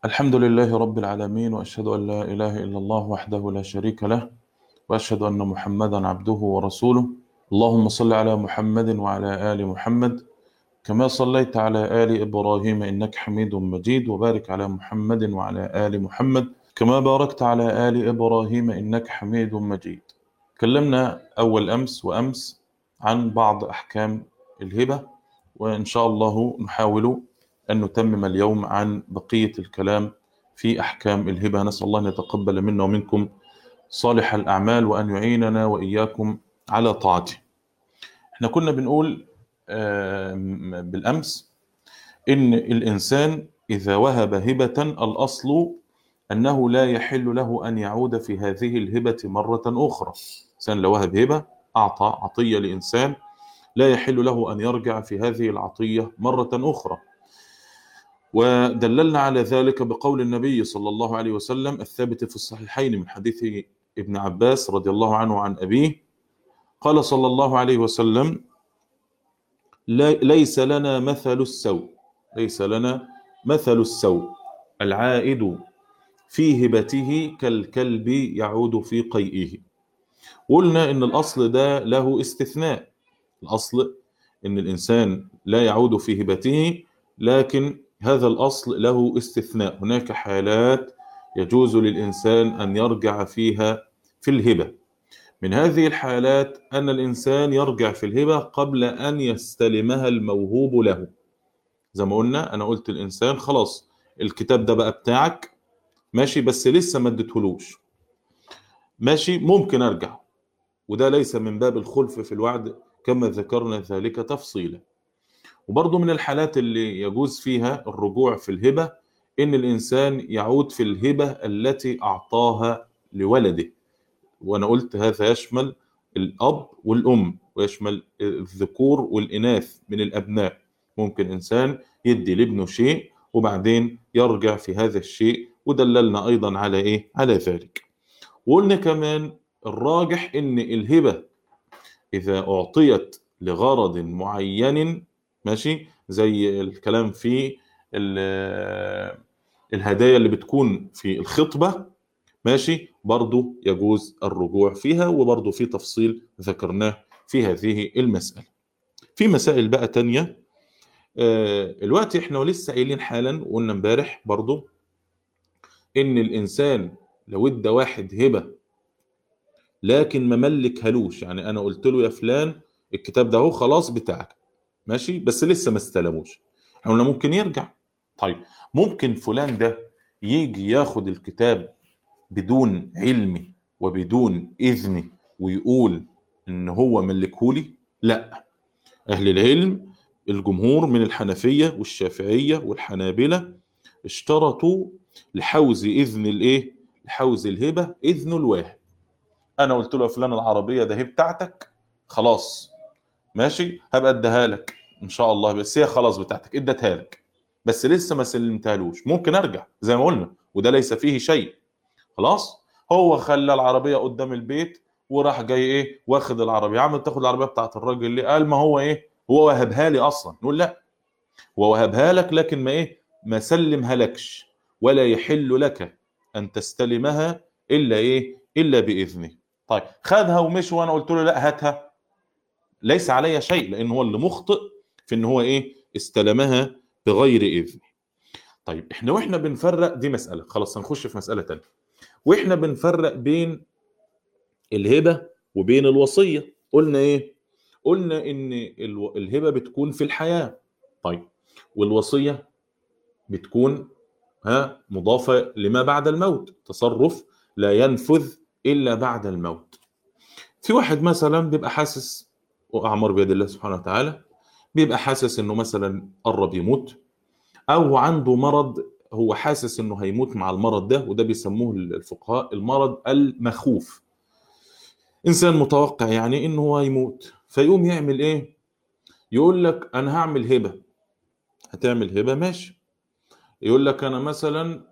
الحمد لله رب العالمين واشهد ان لا اله الا الله وحده لا شريك له واشهد ان محمدا عبده ورسوله اللهم صل على محمد وعلى ال محمد كما صليت على ال ابراهيم انك حميد مجيد وبارك على محمد وعلى ال محمد كما باركت على ال ابراهيم انك حميد مجيد تكلمنا اول امس وامس عن بعض احكام الهبه وان شاء الله نحاول أن نتمم اليوم عن بقية الكلام في أحكام الهبة نسأل الله أن يتقبل منا ومنكم صالح الأعمال وأن يعيننا وإياكم على طاعته احنا كنا بنقول بالأمس إن الإنسان إذا وهب هبة الأصل أنه لا يحل له أن يعود في هذه الهبة مرة أخرى إنسان لو وهب هبة أعطى عطية لإنسان لا يحل له أن يرجع في هذه العطية مرة أخرى ودللنا على ذلك بقول النبي صلى الله عليه وسلم الثابت في الصحيحين من حديث ابن عباس رضي الله عنه عن أبيه قال صلى الله عليه وسلم ليس لنا مثل السوء ليس لنا مثل السوء العائد في هبته كالكلب يعود في قيئه قلنا ان الاصل ده له استثناء الاصل ان الانسان لا يعود في هبته لكن هذا الأصل له استثناء هناك حالات يجوز للإنسان أن يرجع فيها في الهبة من هذه الحالات أن الإنسان يرجع في الهبة قبل أن يستلمها الموهوب له زي ما قلنا أنا قلت الإنسان خلاص الكتاب ده بقى بتاعك ماشي بس لسه ما اديتهولوش ماشي ممكن أرجع وده ليس من باب الخلف في الوعد كما ذكرنا ذلك تفصيلا وبرضه من الحالات اللي يجوز فيها الرجوع في الهبة إن الإنسان يعود في الهبة التي أعطاها لولده وأنا قلت هذا يشمل الأب والأم ويشمل الذكور والإناث من الأبناء ممكن إنسان يدي لابنه شيء وبعدين يرجع في هذا الشيء ودللنا أيضا على إيه؟ على ذلك وقلنا كمان الراجح إن الهبة إذا أعطيت لغرض معين ماشي زي الكلام في الهدايا اللي بتكون في الخطبة ماشي برضو يجوز الرجوع فيها وبرضو في تفصيل ذكرناه في هذه المسألة في مسائل بقى تانية الوقت احنا لسه قايلين حالا وقلنا امبارح برضو ان الانسان لو ادى واحد هبة لكن ما ملكهالوش يعني انا قلت له يا فلان الكتاب ده هو خلاص بتاعك ماشي بس لسه ما استلموش احنا قلنا ممكن يرجع طيب ممكن فلان ده يجي ياخد الكتاب بدون علمي وبدون اذني ويقول ان هو ملكهولي لا اهل العلم الجمهور من الحنفيه والشافعيه والحنابله اشترطوا لحوز اذن الايه لحوز الهبه اذن الواهب انا قلت له يا فلان العربيه ده هي بتاعتك خلاص ماشي هبقى اديها لك ان شاء الله بس هي خلاص بتاعتك اديتها لك بس لسه ما سلمتهالوش ممكن ارجع زي ما قلنا وده ليس فيه شيء خلاص هو خلى العربيه قدام البيت وراح جاي ايه واخد العربيه عم تاخد العربيه بتاعت الراجل اللي قال ما هو ايه هو وهبها لي اصلا نقول لا هو وهبها لك لكن ما ايه ما سلمها لكش ولا يحل لك ان تستلمها الا ايه الا باذنه طيب خدها ومشي وانا قلت له لا هاتها ليس علي شيء لان هو اللي مخطئ في ان هو ايه استلمها بغير اذن طيب احنا واحنا بنفرق دي مساله خلاص هنخش في مساله تانية واحنا بنفرق بين الهبه وبين الوصيه قلنا ايه قلنا ان الهبه بتكون في الحياه طيب والوصيه بتكون ها مضافه لما بعد الموت تصرف لا ينفذ الا بعد الموت في واحد مثلا بيبقى حاسس واعمر بيد الله سبحانه وتعالى بيبقى حاسس انه مثلا قرب يموت او عنده مرض هو حاسس انه هيموت مع المرض ده وده بيسموه الفقهاء المرض المخوف انسان متوقع يعني انه هو هيموت فيقوم يعمل ايه يقول لك انا هعمل هبه هتعمل هبه ماشي يقول لك انا مثلا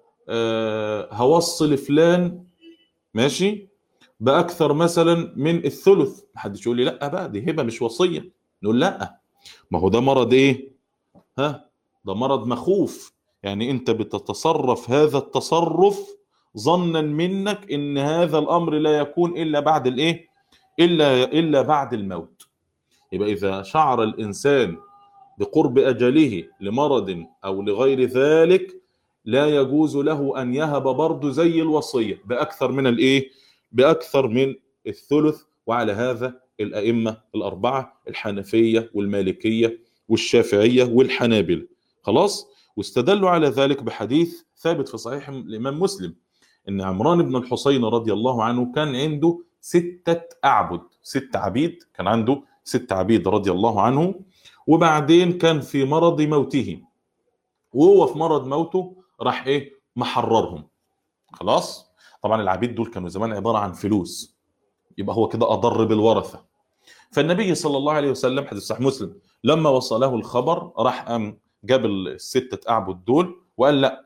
آه هوصل فلان ماشي باكثر مثلا من الثلث محدش يقول لي لا بقى دي هبه مش وصيه نقول لا ما هو ده مرض ايه ها ده مرض مخوف يعني انت بتتصرف هذا التصرف ظنا منك ان هذا الامر لا يكون الا بعد الايه الا الا بعد الموت يبقى اذا شعر الانسان بقرب اجله لمرض او لغير ذلك لا يجوز له ان يهب برضه زي الوصيه باكثر من الايه باكثر من الثلث وعلى هذا الائمه الاربعه الحنفيه والمالكيه والشافعيه والحنابله خلاص واستدلوا على ذلك بحديث ثابت في صحيح الامام مسلم ان عمران بن الحصين رضي الله عنه كان عنده ستة أعبد ست عبيد كان عنده ست عبيد رضي الله عنه وبعدين كان في مرض موته وهو في مرض موته راح ايه محررهم خلاص طبعا العبيد دول كانوا زمان عبارة عن فلوس يبقى هو كده أضر بالورثة فالنبي صلى الله عليه وسلم حديث صحيح مسلم لما وصله الخبر راح قام جاب الستة أعبد دول وقال لا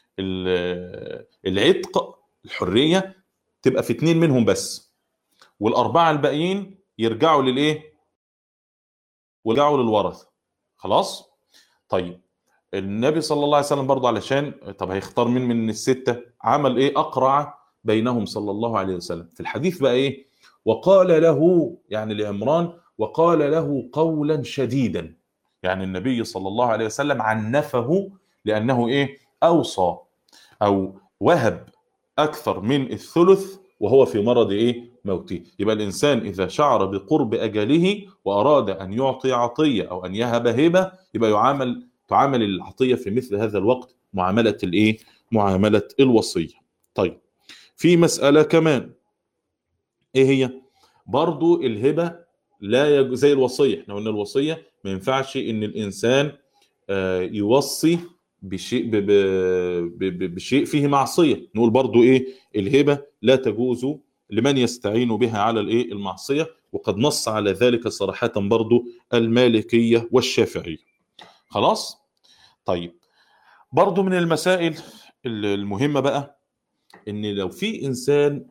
العتق الحرية تبقى في اتنين منهم بس والأربعة الباقيين يرجعوا للإيه؟ ويرجعوا للورثة خلاص؟ طيب النبي صلى الله عليه وسلم برضه علشان طب هيختار مين من الستة عمل إيه؟ أقرع بينهم صلى الله عليه وسلم في الحديث بقى إيه؟ وقال له يعني لعمران وقال له قولا شديدا يعني النبي صلى الله عليه وسلم عنفه لأنه إيه؟ أوصى أو وهب أكثر من الثلث وهو في مرض إيه؟ موته يبقى الإنسان إذا شعر بقرب أجله وأراد أن يعطي عطية أو أن يهب هبة يبقى يعامل تعامل العطية في مثل هذا الوقت معاملة الإيه؟ معاملة الوصية طيب في مسألة كمان إيه هي؟ برضو الهبة لا يج... زي الوصية احنا قلنا الوصية ما ينفعش إن الإنسان آه يوصي بشيء ب... ب... ب... بشيء فيه معصيه نقول برضو ايه الهبه لا تجوز لمن يستعين بها على الايه المعصيه وقد نص على ذلك صراحه برضو المالكيه والشافعيه خلاص طيب برضو من المسائل المهمه بقى ان لو في انسان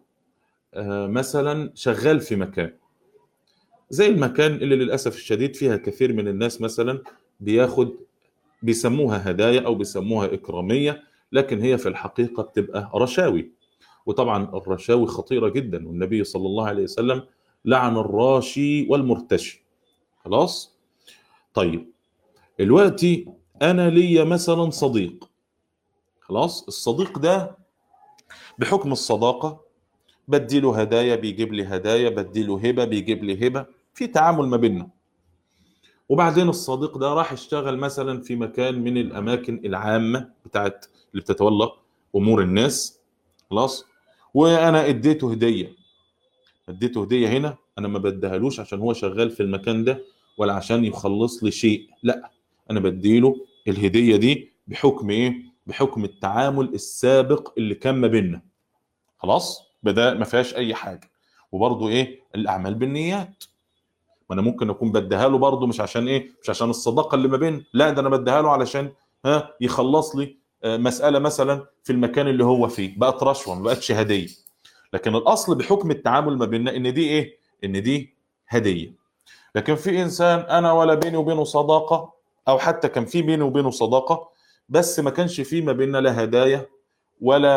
مثلا شغال في مكان زي المكان اللي للاسف الشديد فيها كثير من الناس مثلا بياخد بيسموها هدايا او بيسموها اكراميه لكن هي في الحقيقه بتبقى رشاوي وطبعا الرشاوي خطيره جدا والنبي صلى الله عليه وسلم لعن الراشي والمرتشي خلاص طيب دلوقتي انا ليا مثلا صديق خلاص الصديق ده بحكم الصداقه بديله هدايا بيجيب لي هدايا بديله هبه بيجيب لي هبه في تعامل ما بيننا وبعدين الصديق ده راح يشتغل مثلا في مكان من الاماكن العامه بتاعت اللي بتتولى امور الناس خلاص وانا اديته هديه اديته هديه هنا انا ما بديهالوش عشان هو شغال في المكان ده ولا عشان يخلص لي شيء لا انا بديله الهديه دي بحكم ايه بحكم التعامل السابق اللي كان ما بيننا خلاص بدا ما فيهاش اي حاجه وبرضه ايه الاعمال بالنيات ما انا ممكن اكون بديها له برضه مش عشان ايه مش عشان الصداقه اللي ما بين لا ده انا بديها له علشان ها يخلص لي مساله مثلا في المكان اللي هو فيه بقت رشوه ما بقتش هديه لكن الاصل بحكم التعامل ما بيننا ان دي ايه ان دي هديه لكن في انسان انا ولا بيني وبينه صداقه او حتى كان في بيني وبينه صداقه بس ما كانش في ما بيننا لا هدايا ولا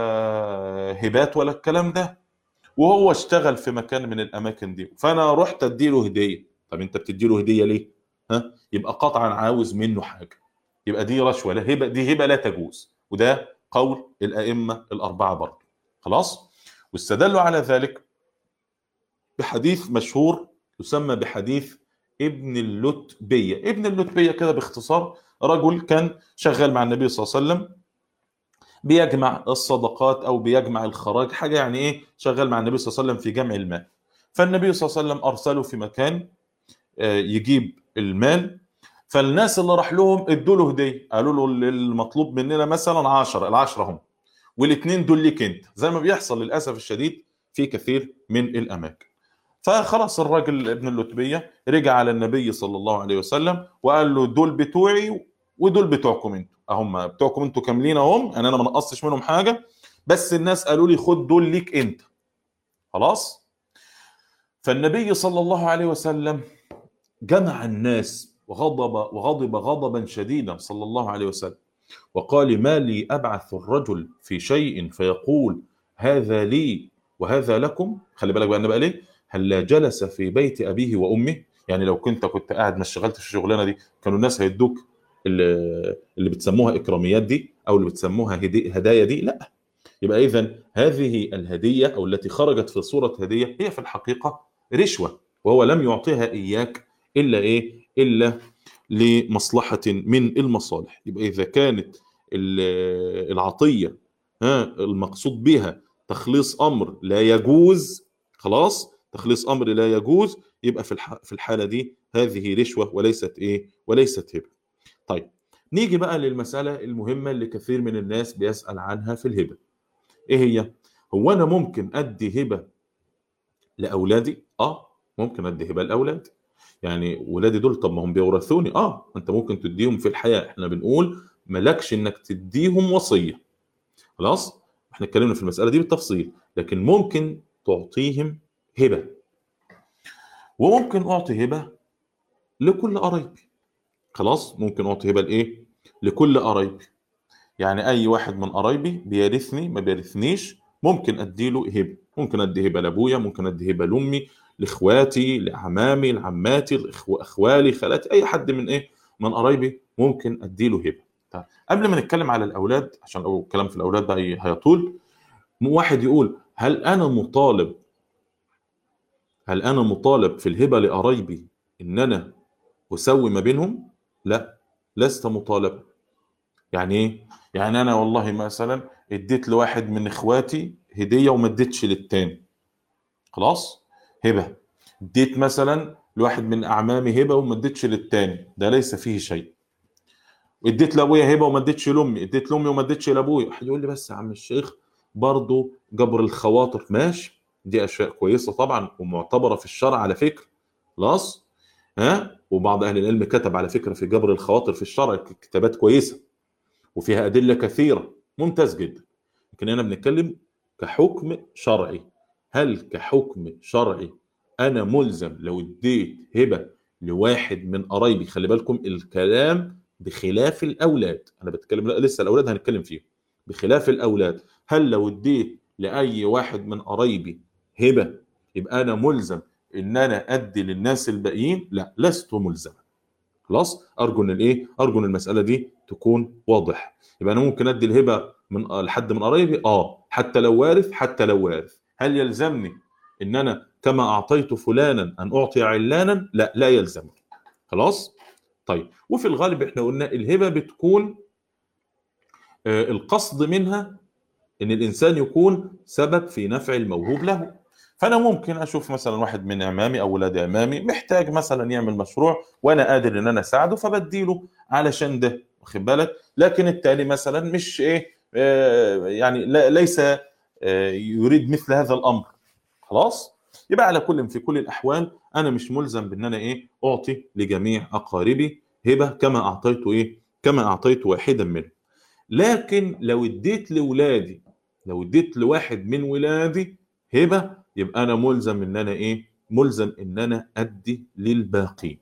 هبات ولا الكلام ده وهو اشتغل في مكان من الاماكن دي فانا رحت اديله هديه طب انت بتديله هديه ليه ها يبقى قطعا عاوز منه حاجه يبقى دي رشوه لا هبه دي هبه لا تجوز وده قول الائمه الاربعه برضه خلاص واستدلوا على ذلك بحديث مشهور يسمى بحديث ابن اللتبيه ابن اللتبيه كده باختصار رجل كان شغال مع النبي صلى الله عليه وسلم بيجمع الصدقات او بيجمع الخراج حاجه يعني ايه شغال مع النبي صلى الله عليه وسلم في جمع المال فالنبي صلى الله عليه وسلم ارسله في مكان يجيب المال فالناس اللي راح لهم ادوا له هديه قالوا له المطلوب مننا مثلا 10 العشرة هم والاثنين دول ليك انت زي ما بيحصل للاسف الشديد في كثير من الاماكن فخلاص الراجل ابن اللتبيه رجع على النبي صلى الله عليه وسلم وقال له دول بتوعي ودول بتوعكم انتوا هم بتوعكم انتوا كاملين اهم يعني انا ما نقصتش منهم حاجه بس الناس قالوا لي خد دول ليك انت خلاص فالنبي صلى الله عليه وسلم جمع الناس وغضب وغضب غضبا شديدا صلى الله عليه وسلم وقال ما لي ابعث الرجل في شيء فيقول هذا لي وهذا لكم خلي بالك بقى انا بقى ليه هلا جلس في بيت ابيه وامه يعني لو كنت كنت قاعد ما اشتغلتش في الشغلانه دي كانوا الناس هيدوك اللي اللي بتسموها اكراميات دي او اللي بتسموها هدي- هدايا دي لا يبقى اذا هذه الهديه او التي خرجت في صوره هديه هي في الحقيقه رشوه وهو لم يعطيها اياك الا ايه الا لمصلحه من المصالح يبقى اذا كانت ال- العطيه ها المقصود بها تخليص امر لا يجوز خلاص تخليص امر لا يجوز يبقى في الح- في الحاله دي هذه رشوه وليست ايه وليست هبه طيب نيجي بقى للمساله المهمه اللي كثير من الناس بيسال عنها في الهبه ايه هي هو انا ممكن ادي هبه لاولادي اه ممكن ادي هبه لاولادي يعني ولادي دول طب ما هم بيورثوني اه انت ممكن تديهم في الحياه احنا بنقول ملكش انك تديهم وصيه خلاص احنا اتكلمنا في المساله دي بالتفصيل لكن ممكن تعطيهم هبه وممكن اعطي هبه لكل قرايبي خلاص ممكن اعطي هبه لايه لكل قرايبي يعني اي واحد من قرايبي بيرثني ما بيرثنيش ممكن ادي له هبه ممكن ادي هبه لابويا ممكن ادي هبه لامي لاخواتي لاعمامي لعماتي لإخو- اخوالي خالاتي اي حد من ايه من قرايبي ممكن ادي له هبه طيب قبل ما نتكلم على الاولاد عشان لو الكلام في الاولاد بقى ي- هيطول واحد يقول هل انا مطالب هل انا مطالب في الهبه لقرايبي ان انا اسوي ما بينهم لا لست مطالبا يعني ايه يعني انا والله مثلا اديت لواحد من اخواتي هديه وما اديتش للتاني خلاص هبه اديت مثلا لواحد من اعمامي هبه وما اديتش للتاني ده ليس فيه شيء اديت لابويا هبه وما اديتش لامي اديت لامي وما اديتش لابويا واحد يقول لي بس يا عم الشيخ برضه جبر الخواطر ماشي دي اشياء كويسه طبعا ومعتبره في الشرع على فكره خلاص ها وبعض اهل العلم كتب على فكره في جبر الخواطر في الشرع كتابات كويسه وفيها ادله كثيره ممتاز جدا لكن هنا بنتكلم كحكم شرعي هل كحكم شرعي انا ملزم لو اديت هبه لواحد من قرايبي خلي بالكم الكلام بخلاف الاولاد انا بتكلم لا لسه الاولاد هنتكلم فيهم بخلاف الاولاد هل لو اديت لاي واحد من قرايبي هبه يبقى انا ملزم ان انا ادي للناس الباقيين لا لست ملزما خلاص ارجو ان الايه ارجو ان المساله دي تكون واضحه يبقى انا ممكن ادي الهبه من آه، لحد من قرايبي اه حتى لو وارث حتى لو وارث هل يلزمني ان انا كما اعطيت فلانا ان اعطي علانا لا لا يلزمني خلاص طيب وفي الغالب احنا قلنا الهبه بتكون آه، القصد منها ان الانسان يكون سبب في نفع الموهوب له فانا ممكن اشوف مثلا واحد من عمامي او ولاد عمامي محتاج مثلا يعمل مشروع وانا قادر ان انا اساعده فبديله علشان ده واخد بالك لكن التاني مثلا مش ايه آه، يعني لا- ليس آه، يريد مثل هذا الامر خلاص يبقى على كل في كل الاحوال انا مش ملزم بان انا ايه اعطي لجميع اقاربي هبه كما اعطيت ايه كما اعطيت واحدا منهم لكن لو اديت لاولادي لو اديت لواحد من ولادي هبه يبقى انا ملزم ان انا ايه ملزم ان انا ادي للباقي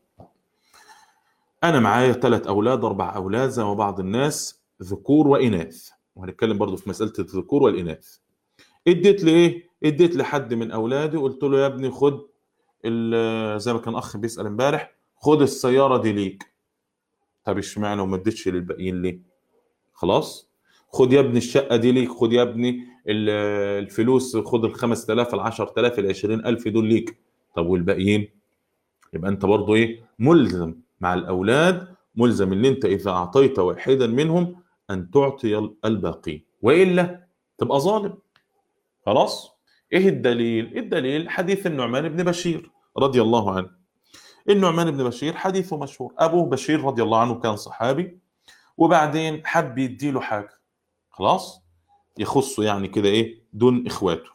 انا معايا ثلاث اولاد اربع اولاد زي ما بعض الناس ذكور واناث وهنتكلم برضو في مساله الذكور والاناث اديت لايه اديت لحد من اولادي قلت له يا ابني خد ال- زي ما كان اخ بيسال امبارح خد السياره دي ليك طب اشمعنى وما اديتش للباقيين ليه خلاص خد يا ابني الشقه دي ليك خد يا ابني ال- الفلوس خد ال 5000 ال 10000 ال 20000 دول ليك طب والباقيين يبقى انت برضو ايه ملزم مع الاولاد ملزم ان انت اذا اعطيت واحدا منهم ان تعطي الباقي والا تبقى ظالم خلاص ايه الدليل الدليل حديث النعمان بن بشير رضي الله عنه النعمان بن بشير حديثه مشهور ابوه بشير رضي الله عنه كان صحابي وبعدين حب يديله حاجه خلاص يخصه يعني كده ايه دون اخواته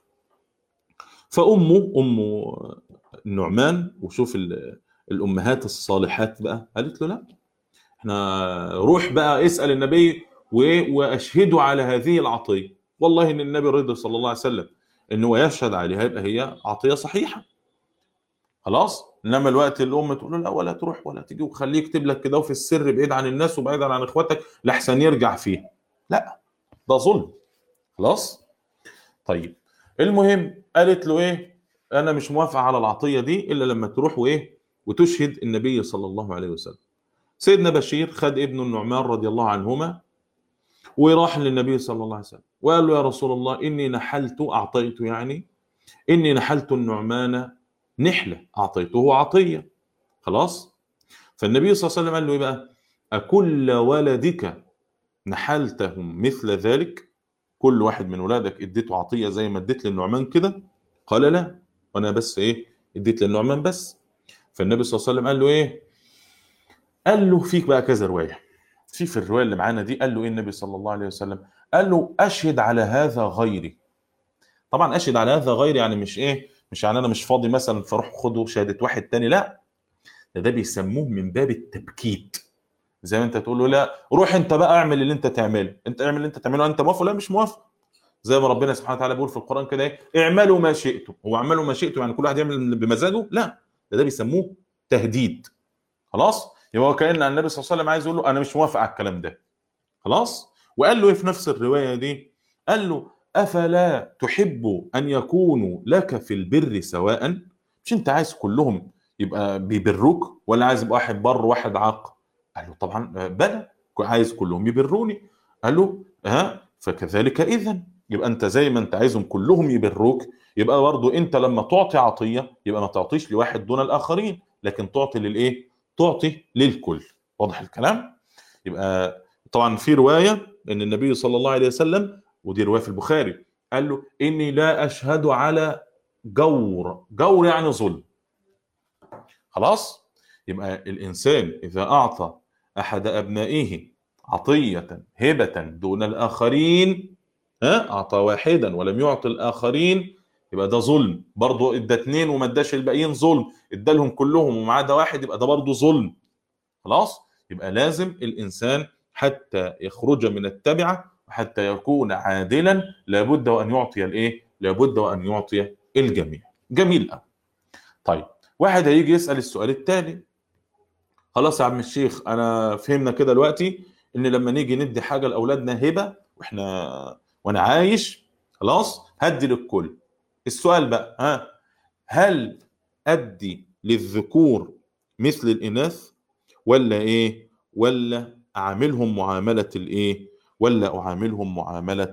فامه ام النعمان وشوف ال- الامهات الصالحات بقى قالت له لا احنا روح بقى اسال النبي و- واشهده على هذه العطيه والله ان النبي رضي صلى الله عليه وسلم ان هو يشهد عليها يبقى هي عطيه صحيحه خلاص انما الوقت الام تقول له لا ولا تروح ولا تيجي وخليه يكتب لك كده وفي السر بعيد عن الناس وبعيد عن اخواتك لحسن يرجع فيه لا ده ظلم خلاص طيب المهم قالت له ايه انا مش موافقه على العطيه دي الا لما تروح وايه وتشهد النبي صلى الله عليه وسلم سيدنا بشير خد ابنه النعمان رضي الله عنهما وراح للنبي صلى الله عليه وسلم وقال له يا رسول الله اني نحلت اعطيت يعني اني نحلت النعمان نحله اعطيته عطيه خلاص فالنبي صلى الله عليه وسلم قال له ايه بقى اكل ولدك نحلتهم مثل ذلك كل واحد من ولادك اديته عطيه زي ما اديت للنعمان كده قال لا وانا بس ايه اديت للنعمان بس فالنبي صلى الله عليه وسلم قال له ايه قال له فيك بقى كذا روايه في في الروايه اللي معانا دي قال له ايه النبي صلى الله عليه وسلم قال له اشهد على هذا غيري طبعا اشهد على هذا غيري يعني مش ايه مش يعني انا مش فاضي مثلا فاروح خده شهاده واحد تاني لا ده ده بيسموه من باب التبكيت زي ما انت تقول له لا روح انت بقى اعمل اللي انت تعمله انت اعمل اللي انت تعمله انت موافق لا مش موافق زي ما ربنا سبحانه وتعالى بيقول في القران كده ايه اعملوا ما شئتم هو اعملوا ما شئتم يعني كل واحد يعمل بمزاجه لا ده ده بيسموه تهديد خلاص يبقى هو كان النبي صلى الله عليه وسلم عايز يقول له انا مش موافق على الكلام ده خلاص وقال له ايه في نفس الروايه دي قال له افلا تحب ان يكونوا لك في البر سواء مش انت عايز كلهم يبقى بيبروك ولا عايز يبقى واحد بر واحد عاق قال له طبعا بلى عايز كلهم يبروني قال له ها فكذلك اذا يبقى انت زي ما انت عايزهم كلهم يبروك يبقى برضه انت لما تعطي عطيه يبقى ما تعطيش لواحد دون الاخرين لكن تعطي للايه تعطي للكل واضح الكلام يبقى طبعا في روايه ان النبي صلى الله عليه وسلم ودي روايه في البخاري قال له اني لا اشهد على جور جور يعني ظلم خلاص يبقى الانسان اذا اعطى احد ابنائه عطيه هبه دون الاخرين ها اعطى واحدا ولم يعطي الاخرين يبقى ده ظلم برضه ادى اثنين وما اداش الباقيين ظلم ادالهم كلهم وما عدا واحد يبقى ده برضه ظلم خلاص يبقى لازم الانسان حتى يخرج من التبعه وحتى يكون عادلا لابد وان يعطي الايه لابد وان يعطي الجميع جميل قوي طيب واحد هيجي يسال السؤال التالي خلاص يا عم الشيخ انا فهمنا كده دلوقتي ان لما نيجي ندي حاجه لاولادنا هبه واحنا وانا عايش خلاص هدي للكل السؤال بقى ها هل ادي للذكور مثل الاناث ولا ايه ولا اعاملهم معامله الايه ولا اعاملهم معامله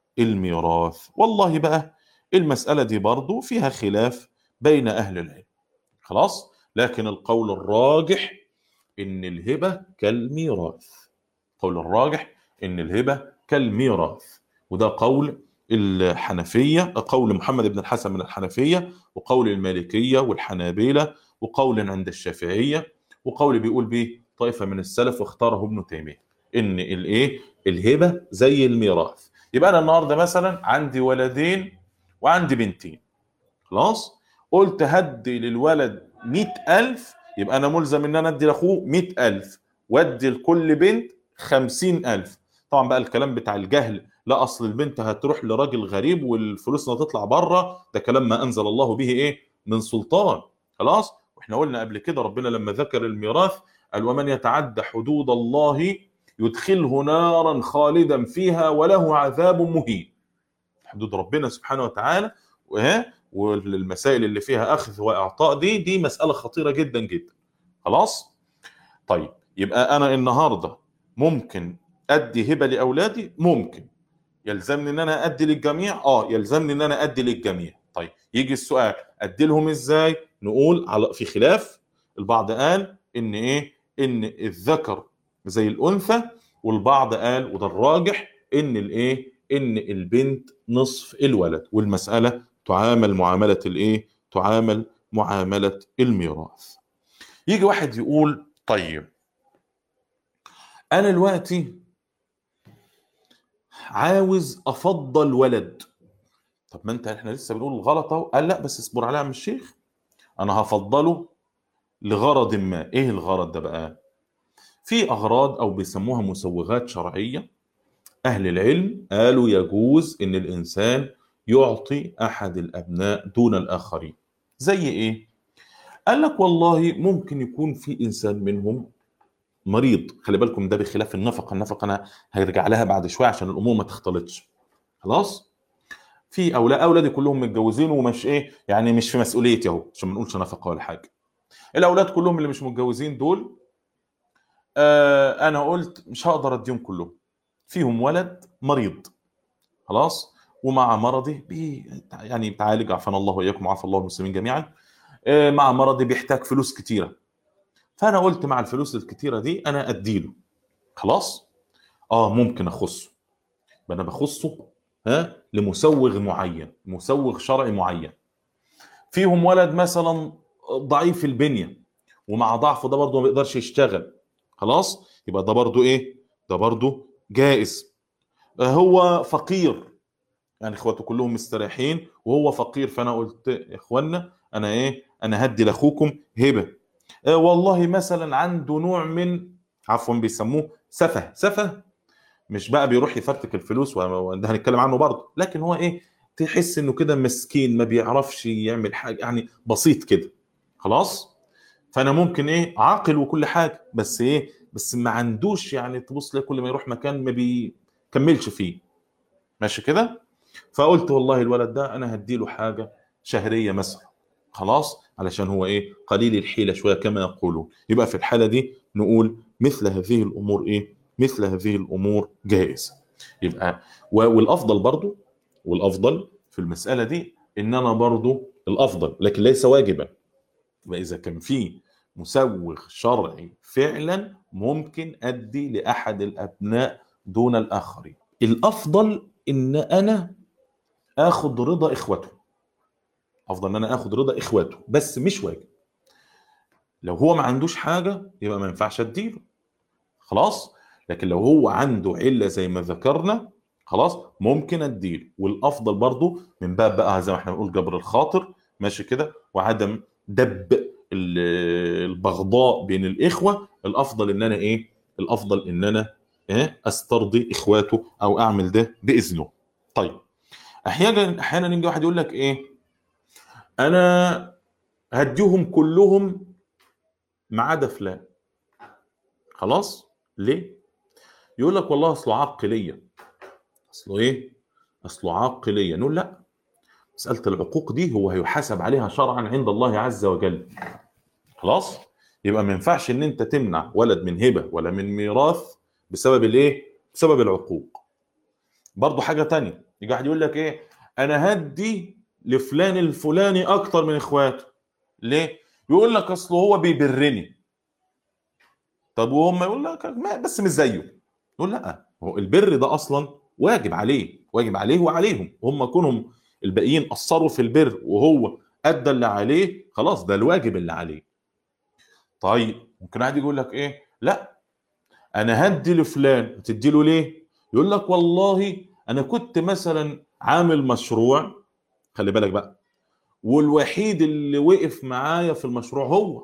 الميراث والله بقى المساله دي برضو فيها خلاف بين اهل العلم خلاص لكن القول الراجح ان الهبه كالميراث القول الراجح ان الهبه كالميراث وده قول الحنفيه قول محمد بن الحسن من الحنفيه وقول المالكيه والحنابله وقول عند الشافعيه وقول بيقول به طائفه من السلف واختاره ابن تيميه ان الايه الهبه زي الميراث يبقى انا النهارده مثلا عندي ولدين وعندي بنتين خلاص قلت هدي للولد مئة ألف يبقى أنا ملزم إن أنا أدي لأخوه مئة ألف وأدي لكل بنت خمسين ألف طبعا بقى الكلام بتاع الجهل لا أصل البنت هتروح لراجل غريب والفلوس هتطلع بره ده كلام ما أنزل الله به إيه من سلطان خلاص واحنا قلنا قبل كده ربنا لما ذكر الميراث قال ومن يتعدى حدود الله يدخله نارا خالدا فيها وله عذاب مهين حدود ربنا سبحانه وتعالى والمسائل اللي فيها اخذ واعطاء دي دي مساله خطيره جدا جدا خلاص طيب يبقى انا النهارده ممكن ادي هبه لاولادي ممكن يلزمني ان انا ادي للجميع اه يلزمني ان انا ادي للجميع طيب يجي السؤال ادي لهم ازاي نقول على في خلاف البعض قال ان ايه ان الذكر زي الانثى والبعض قال وده الراجح ان الايه ان البنت نصف الولد والمساله تعامل معامله الايه تعامل معامله الميراث يجي واحد يقول طيب انا دلوقتي عاوز افضل ولد طب ما انت احنا لسه بنقول الغلط اهو قال لا بس اصبر عليه يا عم الشيخ انا هفضله لغرض ما ايه الغرض ده بقى في اغراض او بيسموها مسوغات شرعيه اهل العلم قالوا يجوز ان الانسان يعطي احد الابناء دون الاخرين زي ايه قال لك والله ممكن يكون في انسان منهم مريض خلي بالكم ده بخلاف النفقه النفقه انا هيرجع لها بعد شويه عشان الامور ما تختلطش خلاص في اولاد اولادي كلهم متجوزين ومش ايه يعني مش في مسؤوليتي اهو عشان ما نقولش نفقه ولا حاجه الاولاد كلهم اللي مش متجوزين دول آه انا قلت مش هقدر اديهم كلهم فيهم ولد مريض خلاص ومع مرضه بي يعني بيتعالج عافانا الله واياكم وعافى الله المسلمين جميعا آه مع مرضه بيحتاج فلوس كتيره فانا قلت مع الفلوس الكتيره دي انا اديله خلاص اه ممكن اخصه يبقى انا بخصه ها لمسوغ معين مسوغ شرعي معين فيهم ولد مثلا ضعيف البنيه ومع ضعفه ده برضه ما بيقدرش يشتغل خلاص يبقى ده برضه ايه ده برضه جائز هو فقير يعني اخواته كلهم مستريحين وهو فقير فانا قلت يا اخوانا انا ايه انا هدي لاخوكم هبه آه والله مثلا عنده نوع من عفوا بيسموه سفه سفه مش بقى بيروح يفرتك الفلوس وده هنتكلم عنه برضه لكن هو ايه تحس انه كده مسكين ما بيعرفش يعمل حاجه يعني بسيط كده خلاص فانا ممكن ايه عاقل وكل حاجه بس ايه بس ما عندوش يعني تبص ليه كل ما يروح مكان ما بيكملش فيه ماشي كده فقلت والله الولد ده انا هديله حاجه شهريه مثلا خلاص علشان هو ايه قليل الحيله شويه كما يقولون يبقى في الحاله دي نقول مثل هذه الامور ايه مثل هذه الامور جائزه يبقى والافضل برضو والافضل في المساله دي ان انا برضو الافضل لكن ليس واجبا يبقى اذا كان في مسوغ شرعي فعلا ممكن ادي لاحد الابناء دون الاخرين الافضل ان انا اخد رضا اخوته افضل ان انا اخد رضا اخواته بس مش واجب لو هو ما عندوش حاجه يبقى ما ينفعش اديله خلاص لكن لو هو عنده عله زي ما ذكرنا خلاص ممكن اديله والافضل برضو من باب بقى زي ما احنا بنقول جبر الخاطر ماشي كده وعدم دب البغضاء بين الاخوه الافضل ان انا ايه الافضل ان انا إيه؟ استرضي اخواته او اعمل ده باذنه طيب احيانا احيانا يجي واحد يقول لك ايه انا هديهم كلهم ما عدا فلان خلاص ليه يقول لك والله اصله عقليه اصله ايه اصله عقليه نقول لا مساله العقوق دي هو هيحاسب عليها شرعا عند الله عز وجل خلاص يبقى ما ينفعش ان انت تمنع ولد من هبه ولا من ميراث بسبب الايه بسبب العقوق برضه حاجه تانية يجي واحد يقول لك ايه انا هدي لفلان الفلاني اكتر من اخواته ليه يقول لك اصل هو بيبرني طب وهم يقول لك ما بس مش زيه يقول لا هو البر ده اصلا واجب عليه واجب عليه وعليهم هم كونهم الباقيين قصروا في البر وهو ادى اللي عليه خلاص ده الواجب اللي عليه طيب ممكن واحد يقول لك ايه لا انا هدي لفلان تدي له ليه يقول لك والله انا كنت مثلا عامل مشروع خلي بالك بقى والوحيد اللي وقف معايا في المشروع هو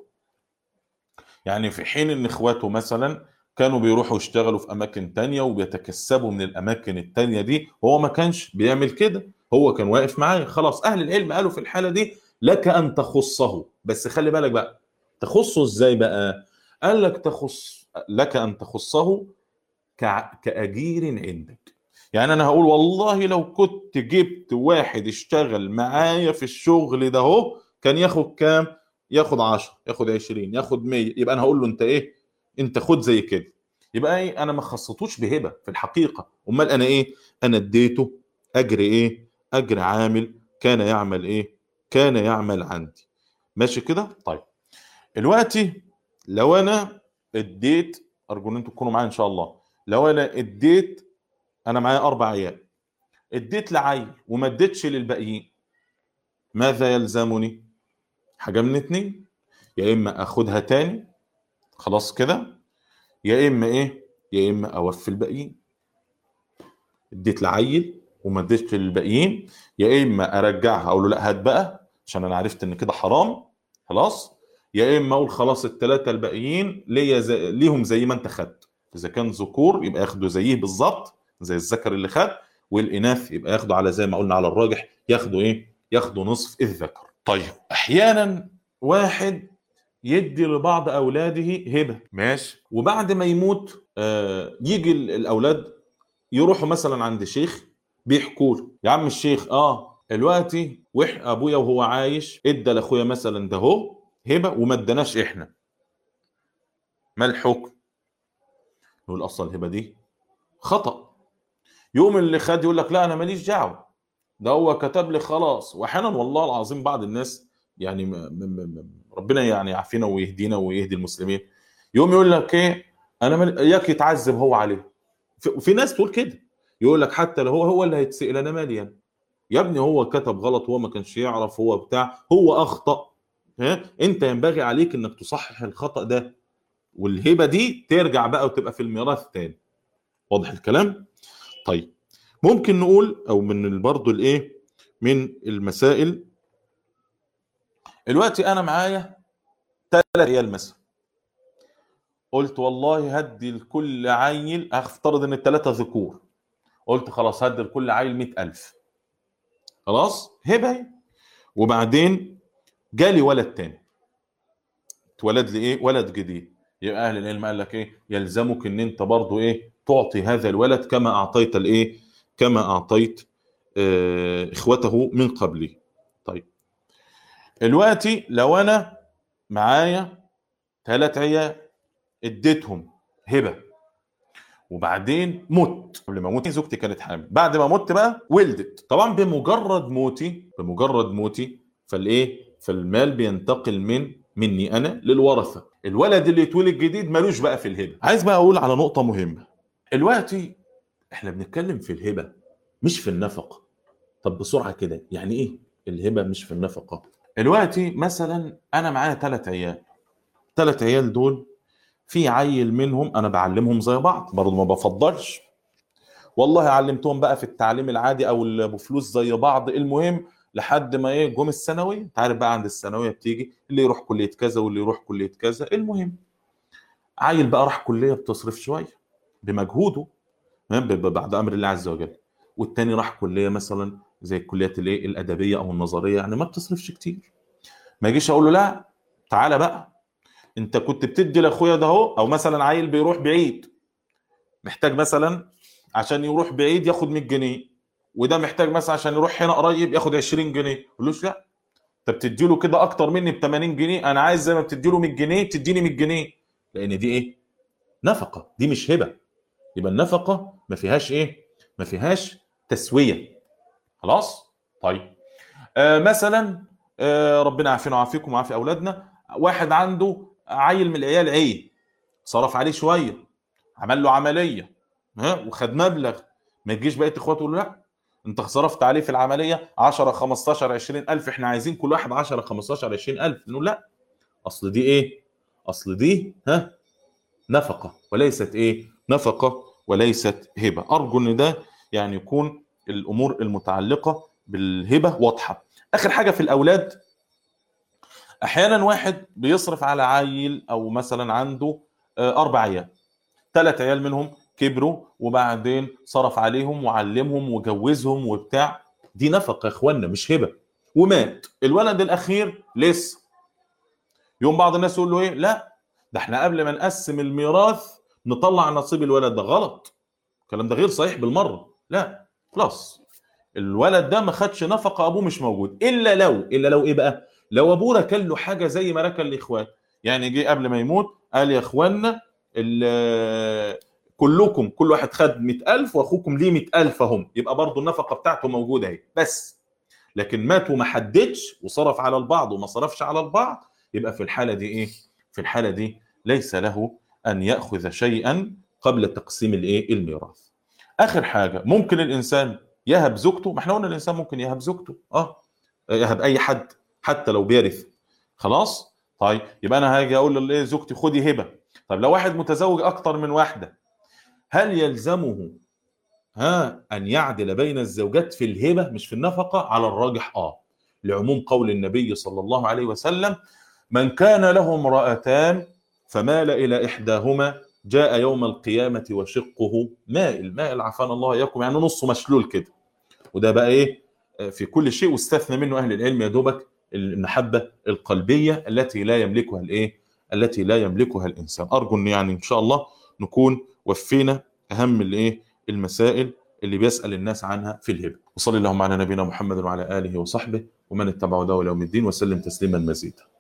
يعني في حين ان اخواته مثلا كانوا بيروحوا يشتغلوا في اماكن تانية وبيتكسبوا من الاماكن التانية دي هو ما كانش بيعمل كده هو كان واقف معايا خلاص اهل العلم قالوا في الحالة دي لك ان تخصه بس خلي بالك بقى تخصه ازاي بقى قال لك تخص لك ان تخصه كع... كاجير عندك يعني انا هقول والله لو كنت جبت واحد اشتغل معايا في الشغل ده اهو كان ياخد كام ياخد 10 ياخد 20 ياخد 100 يبقى انا هقول له انت ايه انت خد زي كده يبقى ايه انا ما خصتوش بهبه في الحقيقه امال انا ايه انا اديته اجر ايه اجر عامل كان يعمل ايه كان يعمل عندي ماشي كده طيب دلوقتي لو انا اديت ارجو ان انتم تكونوا معايا ان شاء الله لو انا اديت انا معايا اربع عيال اديت لعيل وما اديتش للباقيين ماذا يلزمني حاجه من اتنين يا اما اخدها تاني خلاص كده يا اما ايه يا اما اوفي الباقيين اديت لعيل وما اديتش للباقيين يا اما ارجعها اقول له لا هات بقى عشان انا عرفت ان كده حرام خلاص يا اما اقول خلاص الثلاثه الباقيين ليا زي... ليهم زي ما انت خدت اذا كان ذكور يبقى ياخدوا زيه بالظبط زي الذكر اللي خد والاناث يبقى ياخدوا على زي ما قلنا على الراجح ياخدوا ايه ياخدوا نصف الذكر طيب احيانا واحد يدي لبعض اولاده هبه ماشي وبعد ما يموت آه يجي ال- الاولاد يروحوا مثلا عند شيخ بيحكوا له يا عم الشيخ اه دلوقتي وح ابويا وهو عايش ادى لاخويا مثلا ده هو هبه وما اداناش احنا ما الحكم يقول اصلا الهبه دي خطا يوم اللي خد يقول لك لا انا ماليش دعوه ده هو كتب لي خلاص واحيانا والله العظيم بعض الناس يعني م م م ربنا يعني يعافينا ويهدينا ويهدي المسلمين يوم يقول لك ايه انا مال... اياك يتعذب هو عليه في, في ناس تقول كده يقول لك حتى لو هو هو اللي هيتسال انا مالي يعني يا ابني هو كتب غلط هو ما كانش يعرف هو بتاع هو اخطا ها انت ينبغي عليك انك تصحح الخطا ده والهبه دي ترجع بقى وتبقى في الميراث تاني واضح الكلام طيب ممكن نقول او من برضه الايه من المسائل دلوقتي انا معايا ثلاث عيال مثلا قلت والله هدي لكل عيل هفترض ان الثلاثه ذكور قلت خلاص هدي لكل عيل 100000 خلاص هبه اهي. وبعدين جالي ولد تاني اتولد لي ايه ولد جديد يبقى اهل العلم قال لك ايه يلزمك ان انت برضو ايه تعطي هذا الولد كما اعطيت الايه كما اعطيت آه اخوته من قبلي طيب دلوقتي لو انا معايا ثلاث عيال اديتهم هبه وبعدين مت قبل ما اموت زوجتي كانت حامل بعد ما مت بقى ولدت طبعا بمجرد موتي بمجرد موتي فالايه فالمال بينتقل من مني انا للورثه الولد اللي اتولد جديد ملوش بقى في الهبه عايز بقى اقول على نقطه مهمه دلوقتي احنا بنتكلم في الهبه مش في النفقه طب بسرعه كده يعني ايه الهبه مش في النفقه دلوقتي مثلا انا معايا ثلاث عيال ثلاث عيال دول في عيل منهم انا بعلمهم زي بعض برضه ما بفضلش والله علمتهم بقى في التعليم العادي او اللي بفلوس زي بعض المهم لحد ما ايه جم الثانويه انت عارف بقى عند الثانويه بتيجي اللي يروح كليه كذا واللي يروح كليه كذا المهم عيل بقى راح كليه بتصرف شويه بمجهوده تمام؟ ب- ب- بعد امر الله عز وجل والتاني راح كليه مثلا زي الكليات الايه الادبيه او النظريه يعني ما بتصرفش كتير ما اجيش اقول له لا تعالى بقى انت كنت بتدي لاخويا ده اهو او مثلا عيل بيروح بعيد محتاج مثلا عشان يروح بعيد ياخد 100 جنيه وده محتاج مثلا عشان يروح هنا قريب ياخد 20 جنيه قولوش لا انت بتدي له كده اكتر مني ب 80 جنيه انا عايز زي ما بتدي له 100 جنيه تديني 100 جنيه لان دي ايه نفقه دي مش هبه يبقى النفقه ما فيهاش ايه ما فيهاش تسويه خلاص طيب آه مثلا آه ربنا يعافينا ويعافيكم ويعافي اولادنا واحد عنده عيل من العيال عيب صرف عليه شويه عمل له عمليه ها وخد مبلغ ما تجيش بقيه اخواته يقولوا لا انت صرفت عليه في العمليه 10 15 20 الف احنا عايزين كل واحد 10 15 20 الف نقول لا اصل دي ايه اصل دي ها نفقه وليست ايه نفقه وليست هبه ارجو ان ده يعني يكون الامور المتعلقه بالهبه واضحه اخر حاجه في الاولاد احيانا واحد بيصرف على عيل او مثلا عنده آه، اربع عيال ثلاث عيال منهم كبروا وبعدين صرف عليهم وعلمهم وجوزهم وبتاع دي نفقه يا اخوانا مش هبه ومات الولد الاخير لسه يوم بعض الناس يقول له ايه لا ده احنا قبل ما نقسم الميراث نطلع نصيب الولد ده غلط الكلام ده غير صحيح بالمره لا خلاص الولد ده ما خدش نفقه ابوه مش موجود الا لو الا لو ايه بقى لو ابوه ركن له حاجه زي ما ركن لاخوات يعني جه قبل ما يموت قال يا اخوانا ال- كلكم كل واحد خد 100000 واخوكم ليه 100000 اهم يبقى برضه النفقه بتاعته موجوده اهي بس لكن مات وما حددش وصرف على البعض وما صرفش على البعض يبقى في الحاله دي ايه في الحاله دي ليس له ان ياخذ شيئا قبل تقسيم الايه الميراث اخر حاجه ممكن الانسان يهب زوجته ما احنا قلنا الانسان ممكن يهب زوجته اه يهب اي حد حتى لو بيرث خلاص طيب يبقى انا هاجي اقول لايه زوجتي خدي هبه طب لو واحد متزوج اكتر من واحده هل يلزمه ها ان يعدل بين الزوجات في الهبه مش في النفقه على الراجح اه لعموم قول النبي صلى الله عليه وسلم من كان له امرأتان فمال إلى إحداهما جاء يوم القيامة وشقه مائل مائل عافانا الله إياكم يعني نصه مشلول كده وده بقى إيه آه، في كل شيء واستثنى منه أهل العلم يا دوبك المحبه القلبيه التي لا يملكها الايه التي لا يملكها الانسان ارجو ان يعني ان شاء الله نكون وفينا اهم الايه المسائل اللي بيسال الناس عنها في الهبه وصلي اللهم على نبينا محمد وعلى اله وصحبه ومن اتبعه دولة يوم الدين وسلم تسليما مزيدا